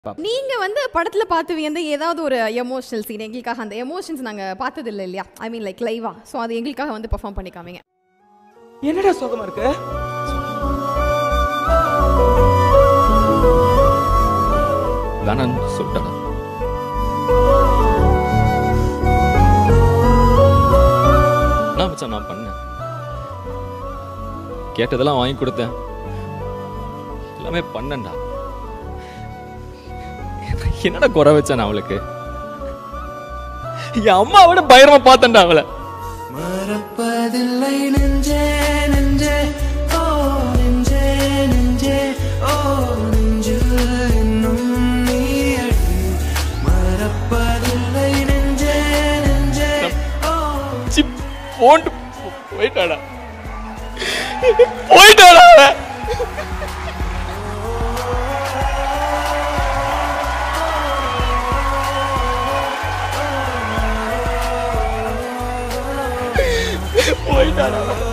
நீங்க வந்து படத்துல பார்த்து வியந்த ஏதாவது ஒரு எமோஷனல் சீன் எங்களுக்காக அந்த எமோஷன்ஸ் நாங்க பார்த்தது இல்லை இல்லையா ஐ மீன் லைக் லைவா ஸோ அது எங்களுக்காக வந்து பெர்ஃபார்ம் பண்ணி காமிங்க என்னடா சோகமா இருக்கு வேணான்னு சொல்லிட்டாடா நான் மச்சான் நான் பண்ணேன் கேட்டதெல்லாம் வாங்கி கொடுத்தேன் எல்லாமே பண்ணேன்டா என்னடா குறை வச்சேன் அவளுக்கு என் அம்மாவோட பயங்கரமா பார்த்தேன்டா அவளை மறப்பதில்லை நெஞ்சே நெஞ்சே ஓ நெஞ்சே நெஞ்சே ஓ நெஞ்சில் இன்னும் நீயடி மறப்பதில்லை நெஞ்சே நெஞ்சே ஓ சி போன்ட்டு போயிட்டாடா போயிட்டாடா அவன். போயிட்டாடா அவன்.